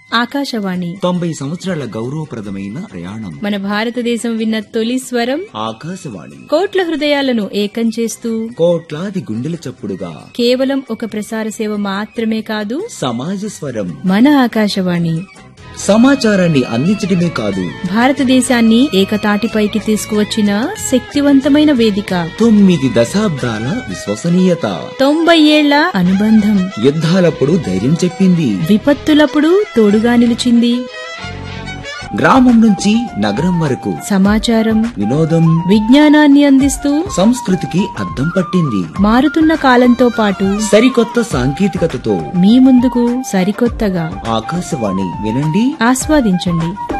ఆకాశవాణి తొంభై సంవత్సరాల గౌరవప్రదమైన ప్రయాణం మన భారతదేశం విన్న తొలి స్వరం ఆకాశవాణి కోట్ల హృదయాలను ఏకం చేస్తూ కోట్లాది గుండెల చప్పుడుగా కేవలం ఒక ప్రసార సేవ మాత్రమే కాదు సమాజ స్వరం మన ఆకాశవాణి సమాచారాన్ని అందించడమే కాదు భారతదేశాన్ని ఏకతాటిపైకి తీసుకువచ్చిన శక్తివంతమైన వేదిక తొమ్మిది దశాబ్దాల విశ్వసనీయత తొంభై ఏళ్ల అనుబంధం యుద్ధాలప్పుడు ధైర్యం చెప్పింది విపత్తులప్పుడు తోడుగా నిలిచింది గ్రామం నుంచి నగరం వరకు సమాచారం వినోదం విజ్ఞానాన్ని అందిస్తూ సంస్కృతికి అద్దం పట్టింది మారుతున్న కాలంతో పాటు సరికొత్త సాంకేతికతతో మీ ముందుకు సరికొత్తగా ఆకాశవాణి వినండి ఆస్వాదించండి